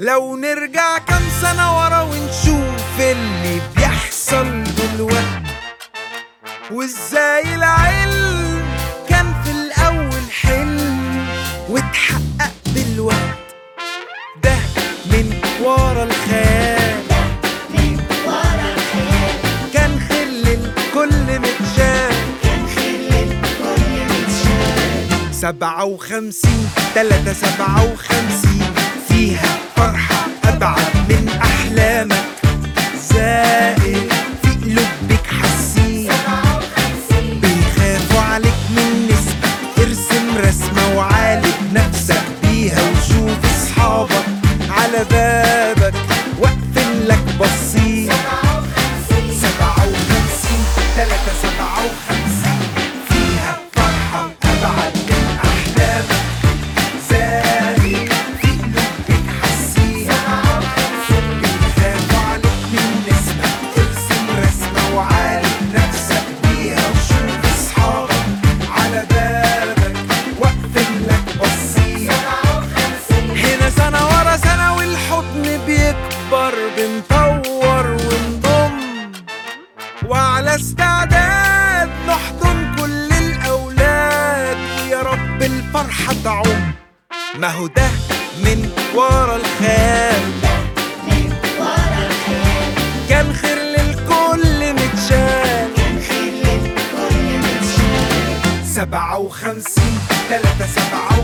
لو نرجع كام سنة ورا ونشوف اللي بيحصل دلوقتي وازاي العلم كان في الأول حلم واتحقق دلوقتي ده من ورا الخيال من ورا الخيال كان خل الكل متشال كان خل الكل متشال سبعة وخمسين تلاتة سبعة وخمسين فيها فرحة أبعد من أحلامك زائد في قلوبك حاسين سبعة وخمسين بيخافوا عليك من نسبة ارسم رسمة وعالج نفسك بيها وشوف اصحابك على بابك واقفين لك بصين سبعة وخمسين سبعة وخمسين تلاتة سبعة وخمسين فيها فرحة أبعد من أحلامك زاهد في قلوبك حاسين سبعة وخمسين بيخافوا عليك من نسبة ارسم رسمة وعالج نفسك بيها وشوف اصحابك على بابك واقفين لك بصين سبعة وخمسين هنا سنة ورا سنة والحضن بيكبر بنطور ونضم وعلى استعداد نحضن كل الأولاد ويا رب الفرحة تعم ما هو ده من ورا الخيال من ورا الخيال كان خير للكل متشال كان خل الكل متشال سبعة وخمسين تلاتة سبعة